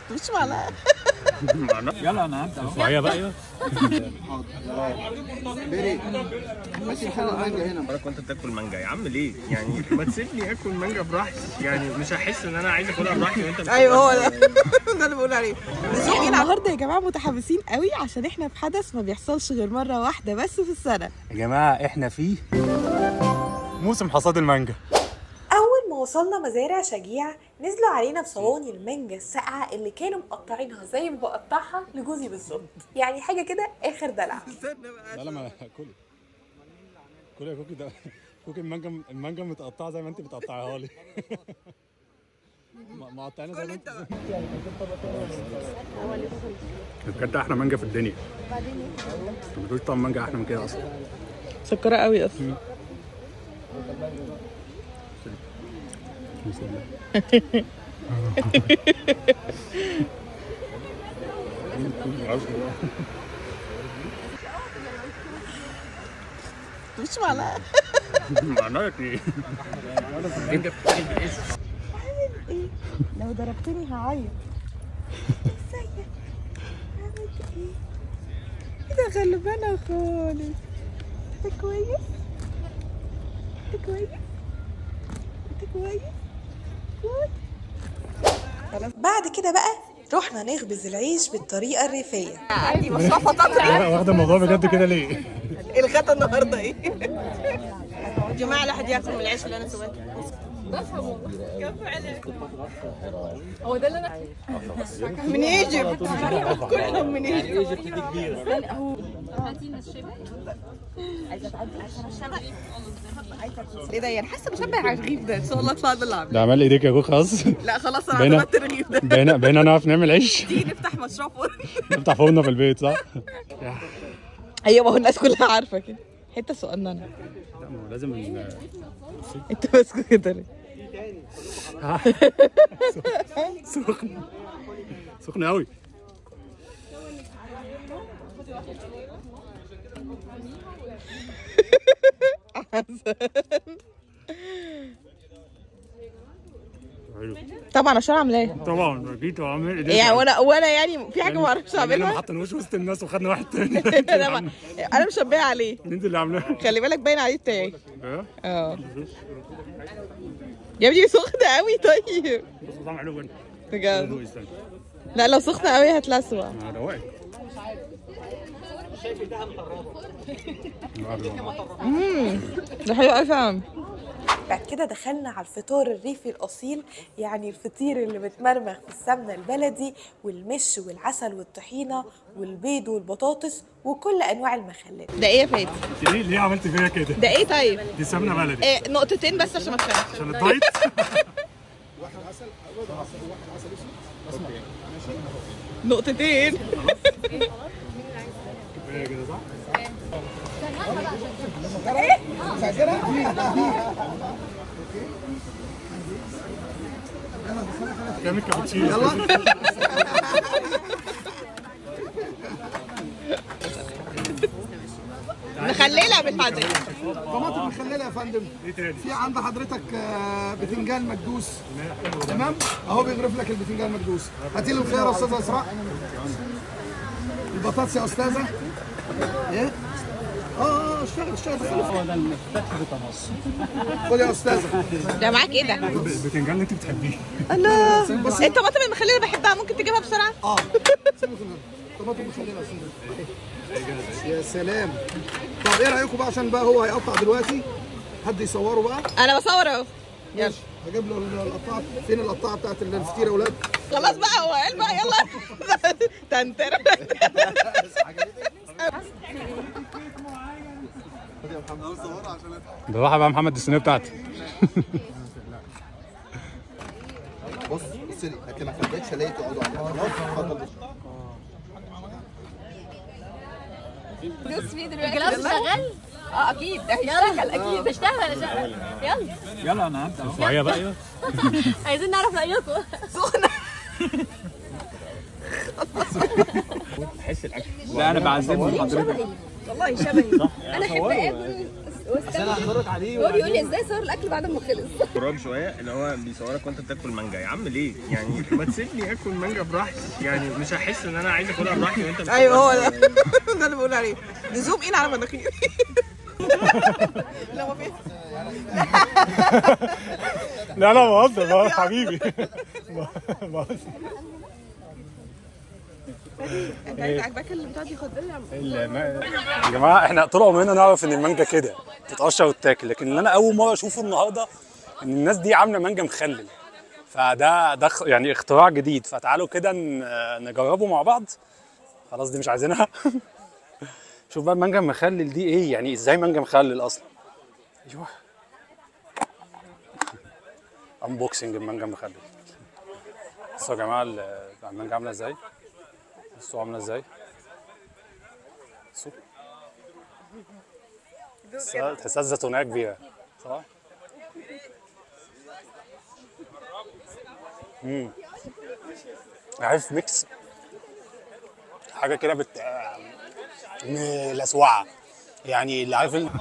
مش معلقه يلا انا هبدا اهو وهي بقى ايوه بيري ماشي حلو المانجا هنا انا كنت بتاكل مانجا يا عم ليه؟ يعني ما تسيبني اكل مانجا براحتي يعني مش هحس ان انا عايز اكلها براحتي وانت بتاكلها. ايوه هو ده ده اللي بقول عليه النهارده يا جماعه متحمسين قوي عشان احنا في حدث ما بيحصلش غير مره واحده بس في السنه يا جماعه احنا في موسم حصاد المانجا أول ما وصلنا مزارع شجيع نزلوا علينا بصواني المانجا الساقعة اللي كانوا مقطعينها زي ما بقطعها لجوزي بالظبط يعني حاجة كده آخر دلع لا لا ما كلي كلي يا كوكي ده كوكي المانجا المانجا متقطعه زي ما انت بتقطعيها لي م- مقطعينها زي ما انت بجد احلى مانجا في الدنيا ما بتقولش طعم مانجا احلى من كده اصلا سكرة قوي اصلا مش معلقه معناها ايه؟ لو ضربتني هعيط ازيك عامل ايه ايه ده غلبانه خالص انت كويس انت كويس انت كويس كويس بعد كده بقى رحنا نخبز العيش بالطريقة الريفية عندي مشروع فطاطري واخده الموضوع بجد كده ليه؟ الغدا النهارده ايه يا جماعه الواحد ياكل من العيش اللي انا سويته من ايجيبت كلهم من ايجيبت ايه ده يعني حاسه بشبه على الرغيف ده ان شاء الله اطلع ده اللي عامله ده عمل ايديك يا كوك خلاص لا خلاص انا بقينا- اعتمدت الرغيف ده بقينا بقينا نعرف نعمل عيش تيجي نفتح مشروع فرن نفتح فرن في البيت صح؟ ايوه ما هو الناس كلها عارفه كده حته صغننه لا ما هو لازم ال- انت ماسكه كده ليه؟ سخن سخن قوي حلو. طبعا عشان عاملاه طبعا اكيد هو عامل ايديك يعني وانا وانا يعني في حاجه ما اعرفش احنا ما اعملها حطيناهوش وسط الناس وخدنا واحد تاني انا ما- انا مشبهه عليه انت اللي عاملاه خلي بالك باين عليه بتاعي اه اه يا ابني سخنه قوي طيب بس طعم حلو جدا بجد حلو استنى لا لو سخنه قوي هتلسوع انا روقت ده حلو قوي فعلا بعد كده دخلنا على الفطار الريفي الأصيل يعني الفطير اللي متمرمغ في السمنة البلدي والمش والعسل والطحينة والبيض والبطاطس وكل أنواع المخلات ده ايه يا فادي ليه ليه عملت فيا كده؟ ده ايه طيب دي سمنه بلدي إيه نقطتين بس عشان ما تفهمش عشان الدايت نقطتين كفايه كده صح؟ كام الكابتشينو يلا مخلله بالحدث طماطم مخلله يا فندم ايه تاني؟ في عند حضرتك آه، بتنجان مكدوس تمام اهو بيغرف لك البتنجان مكدوس هاتي لي الخيار يا استاذه اسراء البطاطس يا استاذه ايه اه اه اشتغل اشتغل خد يا استاذه ده معاك ايه ده البتنجان اللي انت بتحبيه الله الطماطم المخلله بحبها ممكن تجيبها بسرعه اه سيبك من ده. طماطم مخلله يا استاذه يا سلام طب ايه رايكم بقى عشان بقى هو هيقطع دلوقتي حد يصوره بقى انا بصور اهو يلا ماشي هجيب له القطاعه فين القطاعه بتاعت الفطيره يا اولاد خلاص بقى هو قال بقى يلا تنتر بالراحه بقى محمد الصينيه بتاعتي بص بص لي لكن ما حبيتش الاقي تقعدوا عليها خلاص اتفضل الجلاس شغال؟ اه اكيد هيشتغل اكيد بشتغل اشتغل يلا يلا انا هبدا اهو وهي بقى ايوه عايزين نعرف رايكم لا انا بعزمهم حضرتك والله شبهي انا احب اكل هو بيقول لي ازاي صور الاكل بعد ما خلص قراب شويه اللي هو بيصورك وانت بتاكل مانجا يا عم ليه يعني ما تسيبني اكل مانجا براحتي يعني مش هحس ان انا عايز اكلها براحتي وانت بتاكل ايوه هو ده ده اللي بقول عليه نزوم ان على مناخيري لو ما في لا لا بهزر بهزر حبيبي بهزر انت عاجباك اللي بتاع دي خد يا جماعه احنا طول عمرنا نعرف ان المانجا كده تتقشر وتاكل لكن اللي انا اول مره اشوفه النهارده ان الناس دي عامله مانجا مخلل فده ده خ- يعني اختراع جديد فتعالوا كده ن- نجربه مع بعض خلاص دي مش عايزينها شوف بقى المانجا المخلل دي ايه يعني ازاي مانجا مخلل اصلا ايوه انبوكسنج المانجا المخلل بصوا يا جماعه ال- المانجا عامله ازاي بصوا عامله ازاي بصوا تحسها- تحسها زيتونيه كبيره صح؟ امم عارف ميكس حاجه كده بت ملسوعه يعني اللي عارف ال...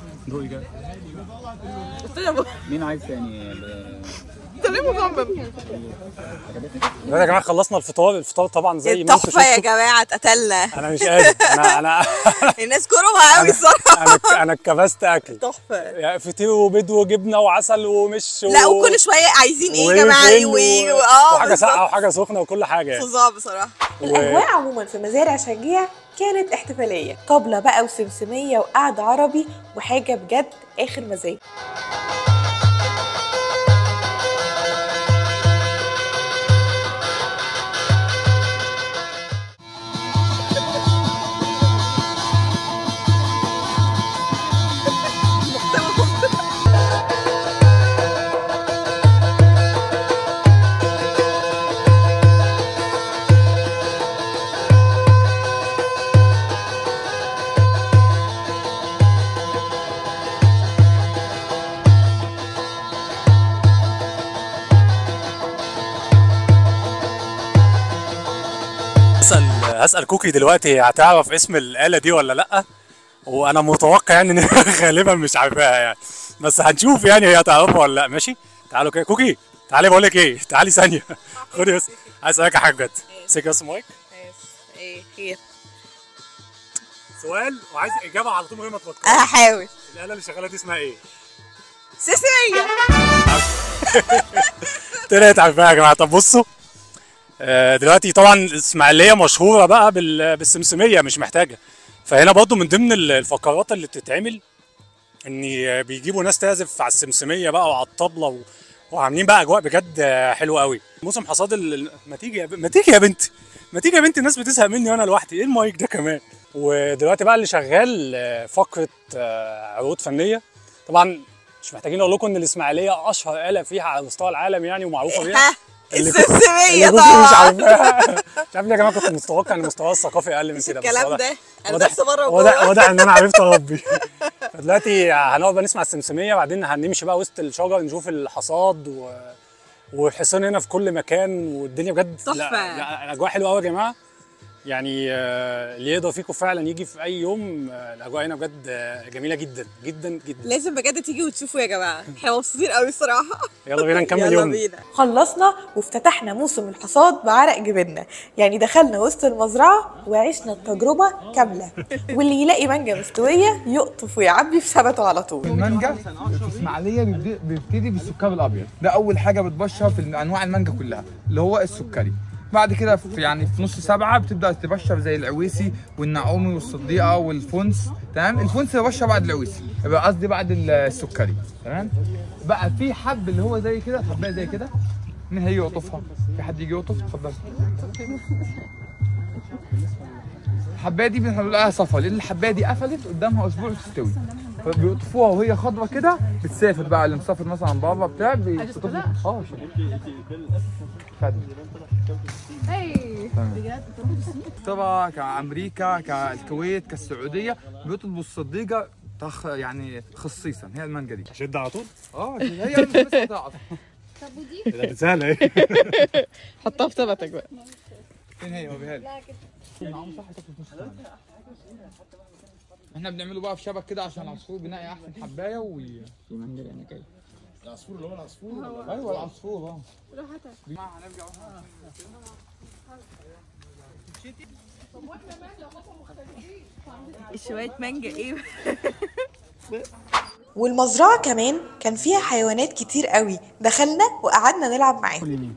مين عايز تاني ب- انت ليه مصمم يا جماعه خلصنا الفطار الفطار طبعا زي ما انتم تحفه يا شفتوا جماعه اتقتلنا انا مش قادر انا انا الناس كرهها قوي الصراحه انا انا اتكبست اكل تحفه يعني فطير وبيض وجبنه وعسل ومش لا و- وكل شويه عايزين ايه يا جماعه وفين و- ويجوا اه وحاجه ساقعه بالظبط. وحاجه سخنه وكل حاجه يعني. فظاع بصراحه الأجواء عموما في مزارع شجيع كانت احتفالية طبلة بقى وسمسمية وقعد عربي وحاجة بجد آخر مزاج هسأل هسأل كوكي دلوقتي هتعرف اسم الآلة دي ولا لأ وأنا متوقع يعني إن هي غالبا مش عارفاها يعني بس هنشوف يعني هي هتعرفها ولا لأ ماشي تعالوا كده كوكي تعالي بقول لك إيه تعالي ثانية خدي بس عايز أسألك على حاجة بجد سيك بس مايك ايه خير سؤال وعايز إجابة على طول من غير ما تفكر هحاول الآلة اللي شغالة دي اسمها إيه؟ سيسمية طلعت عارفاها يا جماعه طب بصوا آه، دلوقتي طبعا الاسماعيليه مشهوره بقى بال- بالسمسميه مش محتاجه فهنا برضو من ضمن ال- الفقرات اللي بتتعمل ان بيجيبوا ناس تعزف على السمسميه بقى وعلى الطبله و... وعاملين بقى اجواء بجد آه، حلوه قوي موسم حصاد ال... ال- ما تيجي يا ب... ما تيجي يا بنتي ما تيجي يا بنتي الناس بتزهق مني وانا لوحدي ايه المايك ده كمان ودلوقتي بقى اللي شغال آه، فقره آه، عروض فنيه طبعا مش محتاجين اقول لكم ان الاسماعيليه اشهر آلة فيها على مستوى العالم يعني ومعروفه بيها ها اللي كنت- السمسمية اللي كنت مش طبعا عارفاها مش عارف ليه يا جماعه كنت متوقع ان مستواي الثقافي اقل من مش كده بس الكلام واضح- ده انا واضح بس بره واضح وجوه واضح ان انا عرفت اربي فدلوقتي هنقعد بقى نسمع السمسميه بعدين هنمشي بقى وسط الشجر نشوف الحصاد و... والحصان هنا في كل مكان والدنيا بجد لا, تحفة. لا الاجواء حلوه قوي يا جماعه يعني آه، اللي يقدر فيكم فعلا يجي في اي يوم آه، الاجواء هنا بجد آه، جميله جدا جدا جدا لازم بجد تيجي وتشوفوا يا جماعه احنا مبسوطين قوي الصراحه يلا بينا نكمل يلا يومنا بينا خلصنا وافتتحنا موسم الحصاد بعرق جبنة يعني دخلنا وسط المزرعة وعشنا التجربة كاملة واللي يلاقي مانجا مستوية يقطف ويعبي في ثبته على طول المانجا في اسماعيليه بيبدي- بيبتدي بالسكري الابيض ده اول حاجه بتبشر في انواع المانجا كلها اللي هو السكري بعد كده في يعني في نص سبعه بتبدا تبشر زي العويسي والنعومي والصديقه والفونس تمام الفونس بيبشر بعد العويسي يبقى قصدي بعد السكري تمام بقى في حب اللي هو زي كده حبايه زي كده مين هيجي يقطفها في حد يجي يقطف اتفضل الحبايه دي بنقول لها صفا لان الحبايه دي قفلت قدامها اسبوع وتستوي فبيقطفوها وهي خضره كده بتسافر بقى اللي مسافر مثلا بابا بتاع بيقطفها اه خد طبعا كامريكا كالكويت كالسعوديه بيطلبوا الصديقه تخ يعني خصيصا هي المانجا دي شد على طول اه هي مش بس هتعرف ده سهله ايه حطها في ثبتك بقى فين هي هو بيها لي احنا بنعمله بقى في شبك كده عشان العصفور بنلاقي احسن حبايه وي... في منجل يعني كده العصفور اللي هو العصفور ايوه العصفور اه شويه مانجا ايه والمزرعة كمان كان فيها حيوانات كتير قوي دخلنا وقعدنا نلعب معاهم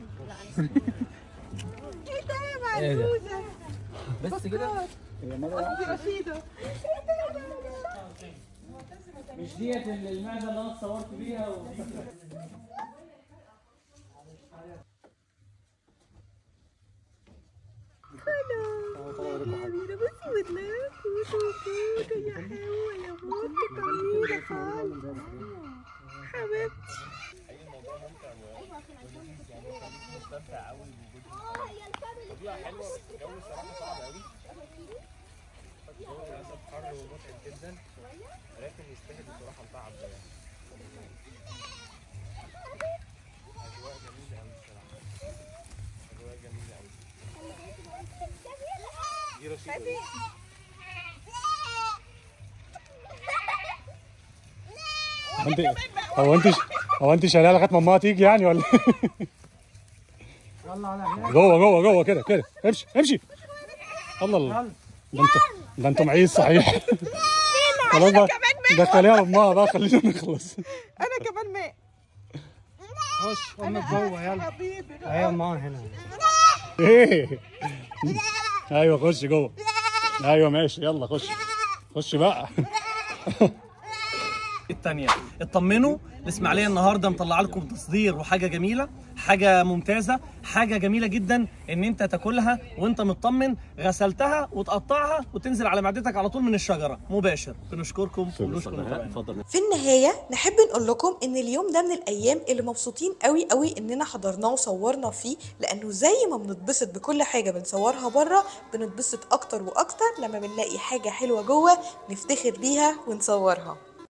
بس كده مش ديت المعده اللي انا اتصورت بيها و... هو انت هو انت هو انت شايلها لغايه ما امها تيجي يعني ولا جوه جوه جوه كده كده امشي امشي الله الله ده انت ده انتوا معيز صحيح خلاص بقى دخليها امها بقى خلينا نخلص انا كمان ماء خش امك جوه يلا ايوه ما هنا ايه ايوه خش جوه ايوه ماشي يلا خش خش بقى التانية اطمنوا الاسماعيليه النهارده مطلعه لكم تصدير وحاجه جميله حاجه ممتازه حاجه جميله جدا ان انت تاكلها وانت مطمن غسلتها وتقطعها وتنزل على معدتك على طول من الشجره مباشر بنشكركم ونشكر متابعينا في النهاية نحب نقول لكم ان اليوم ده من الايام اللي مبسوطين قوي قوي اننا حضرناه وصورنا فيه لانه زي ما بنتبسط بكل حاجة بنصورها بره بنتبسط اكتر واكتر لما بنلاقي حاجة حلوة جوه نفتخر بيها ونصورها